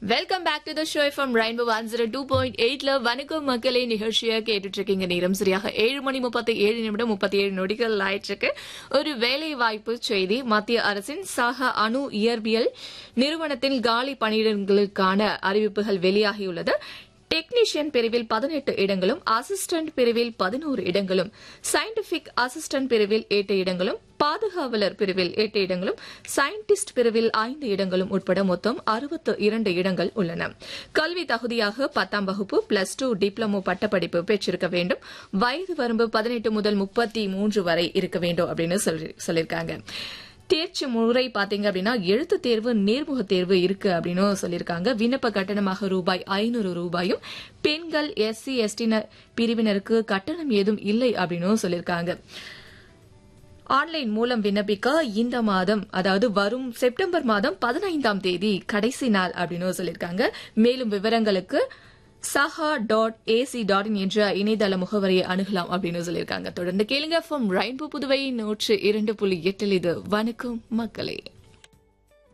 welcome back to the show from rainbow one zero two point எயிட்ல வணக்கம் மக்களே நிகழ்ச்சியை கேட்டுட்டு இருக்கீங்க நேரம் சரியாக ஏழு மணி முப்பத்தி ஏழு நிமிடம் முப்பத்தி ஏழு நொடிகள் ஆயிட்டிருக்கு ஒரு வேலை வாய்ப்பு செய்தி மத்திய அரசின் சக அணு இயற்பியல் நிறுவனத்தின் காலி பணியிடங்களுக்கான அறிவிப்புகள் வெளியாகியுள்ளது டெக்னீஷியன் பிரிவில் பதினெட்டு இடங்களும் அசிஸ்டன்ட் பிரிவில் பதினோரு இடங்களும் சயின்டிபிக் அசிஸ்டன்ட் பிரிவில் எட்டு இடங்களும் பாதுகாவலர் பிரிவில் எட்டு இடங்களும் சயின்டிஸ்ட் பிரிவில் ஐந்து இடங்களும் உட்பட மொத்தம் அறுபத்து இரண்டு இடங்கள் உள்ளன கல்வி தகுதியாக பத்தாம் வகுப்பு பிளஸ் டூ டிப்ளமோ பட்டப்படிப்பு பெற்றிருக்க வேண்டும் வயது வரம்பு பதினெட்டு முதல் முப்பத்தி மூன்று வரை இருக்க வேண்டும் அப்படின்னு சொல்லி- சொல்லியிருக்காங்க தேர்ச்சி முறை பாத்தீங்க அப்படின்னா எழுத்து தேர்வு நேர்முக தேர்வு இருக்கு அப்படின்னு சொல்லியிருக்காங்க விண்ணப்ப கட்டணமாக ரூபாய் ஐநூறு ரூபாயும் பெண்கள் எஸ்சி எஸ்டி பிரிவினருக்கு கட்டணம் ஏதும் இல்லை அப்படின்னு சொல்லியிருக்காங்க ஆன்லைன் மூலம் விண்ணப்பிக்க இந்த மாதம் அதாவது வரும் செப்டம்பர் மாதம் பதினைந்தாம் தேதி கடைசி நாள் அப்படின்னு சொல்லியிருக்காங்க மேலும் விவரங்களுக்கு சஹா டாட் ஏசி டாட் இன் என்ற இணையதள முகவரியை அணுகலாம் அப்படின்னு சொல்லியிருக்காங்க தொடர்ந்து கேளுங்க ஃப்ரம் ரெயின்போ புதுவை நூற்று இரண்டு புள்ளி எட்டில் இது வணக்கம் மக்களே